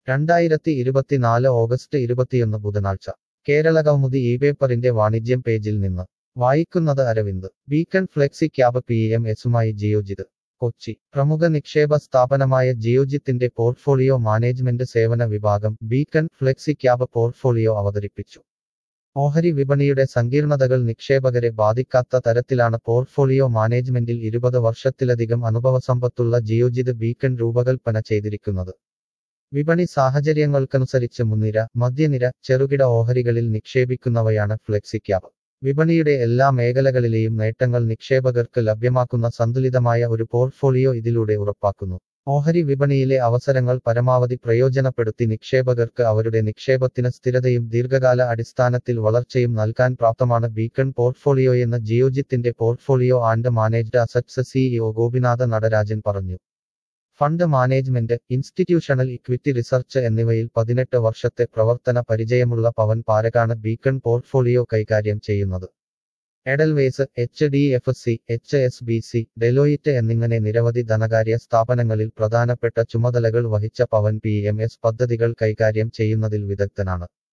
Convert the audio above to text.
രണ്ടായിരത്തി ഇരുപത്തിനാല് ഓഗസ്റ്റ് ഇരുപത്തിയൊന്ന് ബുധനാഴ്ച കേരള കൗമുദി ഈ പേപ്പറിന്റെ വാണിജ്യം പേജിൽ നിന്ന് വായിക്കുന്നത് Arvind beacon flexi cap P M എസുമായി ജിയോജിത് കൊച്ചി പ്രമുഖ നിക്ഷേപ സ്ഥാപനമായ ജിയോജിത്തിന്റെ പോർട്ട്ഫോളിയോ മാനേജ്മെന്റ് സേവന വിഭാഗം ബീക്കൺ ഫ്ലെക്സി ക്യാബ് പോർട്ട്ഫോളിയോ അവതരിപ്പിച്ചു ഓഹരി വിപണിയുടെ സങ്കീർണതകൾ നിക്ഷേപകരെ ബാധിക്കാത്ത തരത്തിലാണ് പോർട്ട്ഫോളിയോ മാനേജ്മെന്റിൽ ഇരുപത് വർഷത്തിലധികം അനുഭവസമ്പത്തുള്ള ജിയോജിത് ബീക്കൺ രൂപകൽപ്പന ചെയ്തിരിക്കുന്നത് വിപണി സാഹചര്യങ്ങൾക്കനുസരിച്ച് മുൻനിര മധ്യനിര ചെറുകിട ഓഹരികളിൽ നിക്ഷേപിക്കുന്നവയാണ് ഫ്ലെക്സിക്യാബ് വിപണിയുടെ എല്ലാ മേഖലകളിലെയും നേട്ടങ്ങൾ നിക്ഷേപകർക്ക് ലഭ്യമാക്കുന്ന സന്തുലിതമായ ഒരു പോർട്ട്ഫോളിയോ ഇതിലൂടെ ഉറപ്പാക്കുന്നു ഓഹരി വിപണിയിലെ അവസരങ്ങൾ പരമാവധി പ്രയോജനപ്പെടുത്തി നിക്ഷേപകർക്ക് അവരുടെ നിക്ഷേപത്തിന് സ്ഥിരതയും ദീർഘകാല അടിസ്ഥാനത്തിൽ വളർച്ചയും നൽകാൻ പ്രാപ്തമാണ് ബീക്കൺ പോർട്ട്ഫോളിയോയെന്ന് ജിയോജിത്തിന്റെ portfolio and managed assets CEO Gopinatha Natarajan പറഞ്ഞു fund management institutional equity research എന്നിവയിൽ പതിനെട്ട് വർഷത്തെ പ്രവർത്തന പരിചയമുള്ള പവൻ പാരകാണ് ബീക്കൺ പോർട്ട്ഫോളിയോ കൈകാര്യം ചെയ്യുന്നത് Edelweiss H D F C H S B C Deloitte എന്നിങ്ങനെ നിരവധി ധനകാര്യ സ്ഥാപനങ്ങളിൽ പ്രധാനപ്പെട്ട ചുമതലകൾ വഹിച്ച പവൻ പി എം എസ് പദ്ധതികൾ കൈകാര്യം ചെയ്യുന്നതിൽ വിദഗ്ധനാണ്